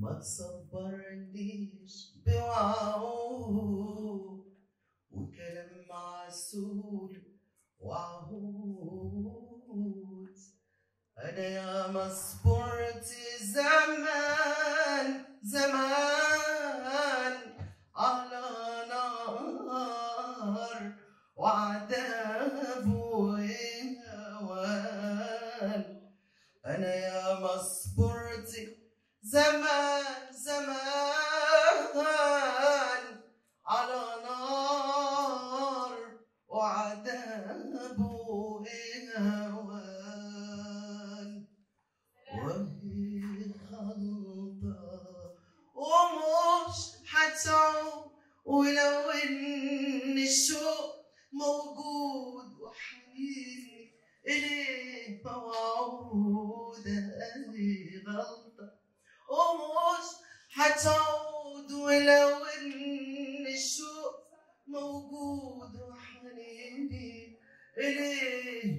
ما تصبرنيش بوعود وكلام معسول وعهود أنا يا ما صبرت زمان زمان على نار وعذاب وهوان أنا يا ما صبرت زمان زمان على نار وعذاب وهوان وهي خلطة ومش حتعود ولو ان الشوق موجود وحنين اليه موعود هذه غلطة ومش حتعود ولو ان الشوق موجود وحنيني اليه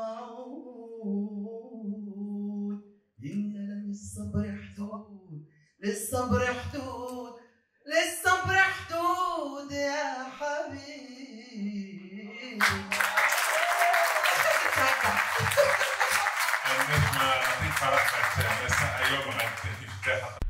موعود ان للصبر حدود للصبر حدود للصبر حدود يا حبيبي النجمة لطيفة رحمة مساء يوم عند افتتاح